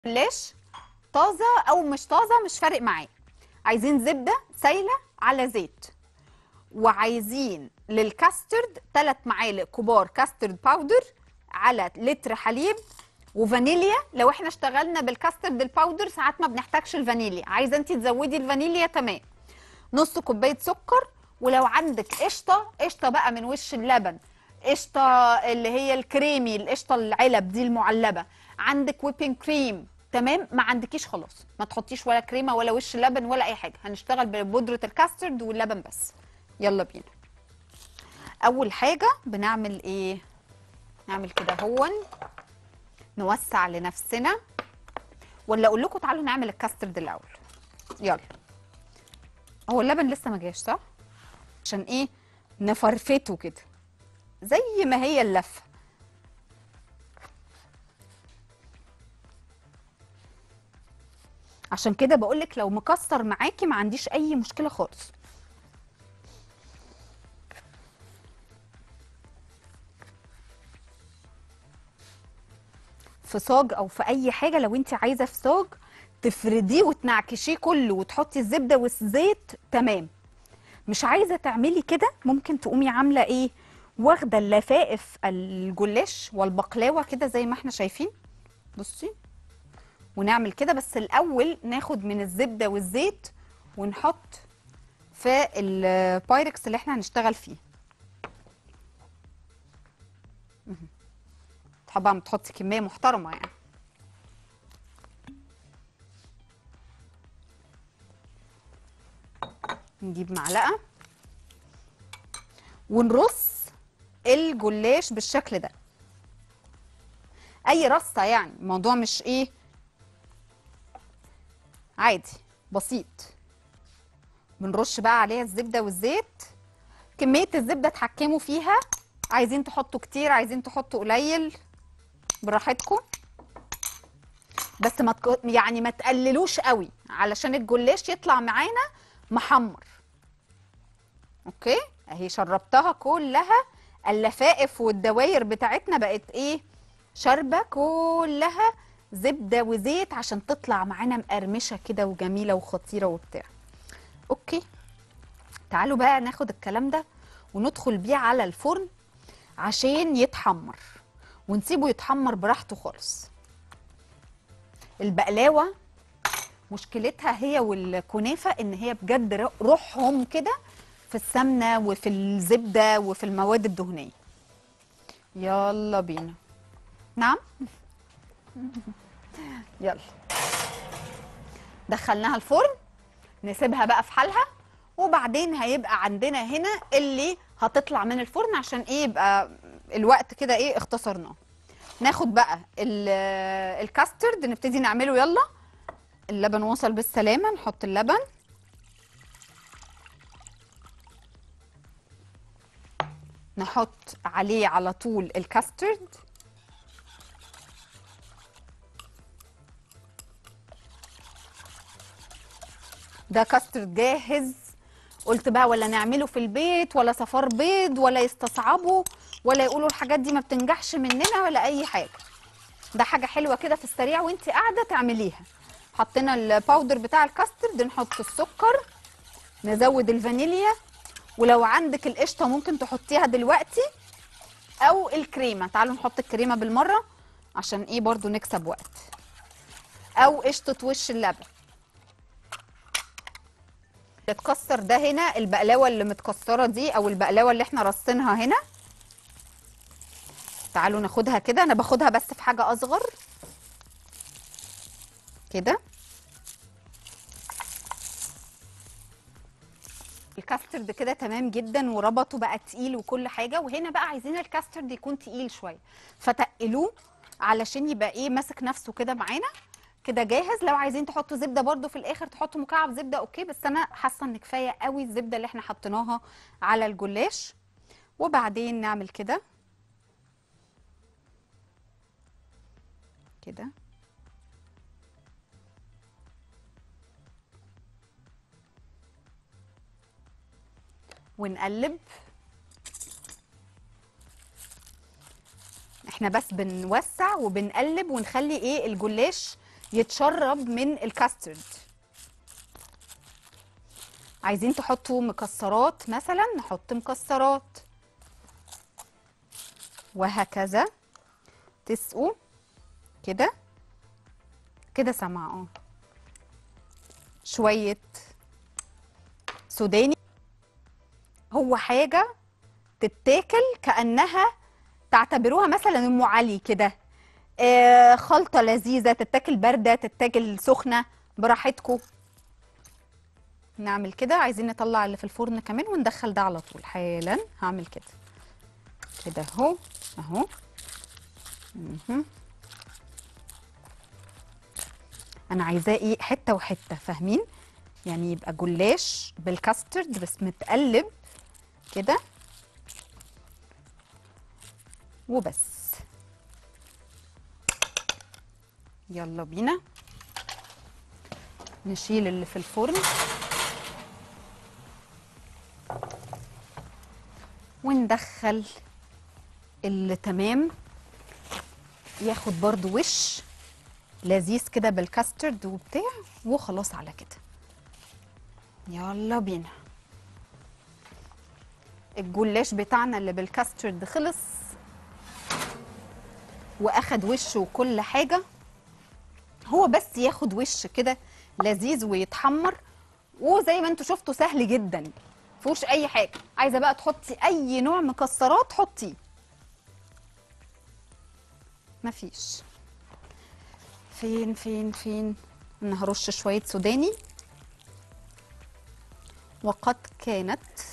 جلاش طازه او مش طازه مش فارق معايا عايزين زبده سايله على زيت وعايزين للكاسترد 3 معالق كبار كاسترد باودر على لتر حليب وفانيليا لو احنا اشتغلنا بالكاسترد الباودر ساعات ما بنحتاجش الفانيليا عايزه انت تزودي الفانيليا تمام نص كوبايه سكر ولو عندك قشطه قشطه بقى من وش اللبن قشطه اللي هي الكريمي القشطه العلب دي المعلبه عندك ويبنج كريم تمام ما عندكيش خلاص ما تحطيش ولا كريمه ولا وش لبن ولا اي حاجه هنشتغل ببودره الكاسترد واللبن بس يلا بينا اول حاجه بنعمل ايه نعمل كده هون نوسع لنفسنا ولا اقول لكم تعالوا نعمل الكاسترد الاول يلا هو اللبن لسه ما جاش صح عشان ايه نفرفته كده زي ما هي اللفه عشان كده بقولك لو مكسر معاكي ما عنديش اي مشكله خالص في صاج او في اي حاجه لو انت عايزه في صاج تفرديه وتنعكشيه كله وتحطي الزبده والزيت تمام مش عايزه تعملي كده ممكن تقومي عامله ايه واخده اللفائف الجلاش والبقلاوه كده زي ما احنا شايفين بصي ونعمل كده بس الاول ناخد من الزبده والزيت ونحط في البايركس اللي احنا هنشتغل فيه مهم. طبعا بتحطي كميه محترمه يعني نجيب معلقه ونرص الجلاش بالشكل ده اي رصه يعني الموضوع مش ايه عادي بسيط بنرش بقى عليها الزبده والزيت كميه الزبده اتحكموا فيها عايزين تحطوا كتير عايزين تحطوا قليل براحتكم بس ما تك... يعني ما تقللوش قوي علشان الجلاش يطلع معانا محمر اوكي اهي شربتها كلها اللفائف والدواير بتاعتنا بقت ايه شاربه كلها زبده وزيت عشان تطلع معانا مقرمشه كده وجميله وخطيره وبتاع اوكي تعالوا بقى ناخد الكلام ده وندخل بيه على الفرن عشان يتحمر ونسيبه يتحمر براحته خالص البقلاوه مشكلتها هي والكنافه ان هي بجد روحهم كده في السمنه وفي الزبده وفي المواد الدهنيه يلا بينا نعم يلا دخلناها الفرن نسيبها بقى في حالها وبعدين هيبقى عندنا هنا اللي هتطلع من الفرن عشان ايه يبقى الوقت كده ايه اختصرناه ناخد بقى الكاسترد نبتدي نعمله يلا اللبن وصل بالسلامه نحط اللبن نحط عليه على طول الكاسترد ده كاسترد جاهز قلت بقى ولا نعمله في البيت ولا صفار بيض ولا يستصعبوا ولا يقولوا الحاجات دي ما بتنجحش مننا ولا اي حاجه ده حاجه حلوه كده في السريع وانت قاعده تعمليها حطينا الباودر بتاع الكاسترد نحط السكر نزود الفانيليا ولو عندك القشطه ممكن تحطيها دلوقتي او الكريمه تعالوا نحط الكريمه بالمره عشان ايه برضو نكسب وقت او قشطه وش اللبن اتكسر ده هنا البقلاوه اللي متكسره دي او البقلاوه اللي احنا رصينها هنا تعالوا ناخدها كده انا باخدها بس في حاجه اصغر كده الكاسترد كده تمام جدا وربطه بقى تقيل وكل حاجه وهنا بقى عايزين الكاسترد يكون تقيل شويه فتقلوه علشان يبقى ايه ماسك نفسه كده معانا كده جاهز لو عايزين تحطوا زبده برده في الاخر تحطوا مكعب زبده اوكي بس انا حاسه ان كفايه قوي الزبده اللي احنا حطيناها على الجلاش وبعدين نعمل كده كده ونقلب احنا بس بنوسع وبنقلب ونخلي ايه الجلاش يتشرب من الكاسترد عايزين تحطوا مكسرات مثلا نحط مكسرات وهكذا تسقوا كده كده سمع اه شوية سوداني هو حاجة تتاكل كأنها تعتبروها مثلا ام علي كده آه خلطة لذيذة تتاكل باردة تتاكل سخنة براحتكم نعمل كده عايزين نطلع اللي في الفرن كمان وندخل ده على طول حالا هعمل كده كده اهو اهو مهم. انا عايزاه ايه حته وحته فاهمين يعني يبقى جلاش بالكاسترد بس متقلب كده وبس يلا بينا نشيل اللي في الفرن وندخل اللي تمام ياخد برضو وش لذيذ كده بالكاسترد وبتاع وخلاص على كده يلا بينا الجلاش بتاعنا اللي بالكاسترد خلص واخد وش وكل حاجه هو بس ياخد وش كده لذيذ ويتحمر وزي ما انتوا شفتوا سهل جدا مفيهوش اي حاجه عايزه بقى تحطي اي نوع مكسرات حطيه مفيش فين فين فين انا هرش شويه سوداني وقد كانت